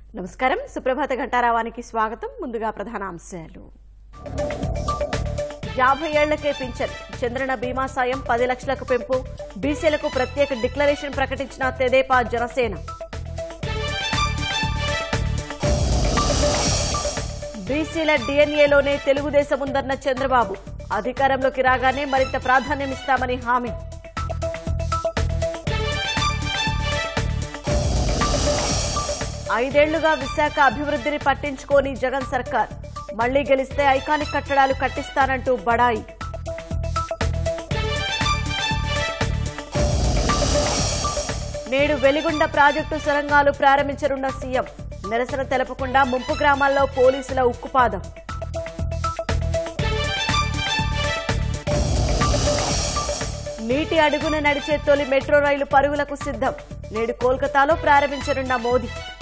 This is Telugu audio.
నమస్కారం సుప్రభాత ఘంటారావానికి స్వాగతం ముందుగా ప్రధాన అంశాలు యాభై ఏళ్లకే పింఛన్ చంద్రన బీమా సాయం పది లక్షలకు పెంపు బీసీలకు ప్రత్యేక డిక్లరేషన్ ప్రకటించిన తెదేపా జనసేన బీసీల డిఎన్ఏలోనే తెలుగుదేశం ఉందన్న చంద్రబాబు అధికారంలోకి రాగానే మరింత ప్రాధాన్యమిస్తామని హామీ ఐదేళ్లుగా విశాఖ అభివృద్ధిని పట్టించుకోని జగన్ సర్కార్ మళ్లీ గెలిస్తే ఐకానిక్ కట్టడాలు కట్టిస్తానంటూ బడాయి నేడు వెలిగొండ ప్రాజెక్టు సొరంగాలు ప్రారంభించనున్న సీఎం నిరసన తెలపకుండా ముంపు గ్రామాల్లో పోలీసుల ఉక్కుపాదం నీటి అడుగున నడిచే తొలి మెట్రో రైలు పరుగులకు సిద్ధం నేడు కోల్కతాలో ప్రారంభించనున్న మోదీ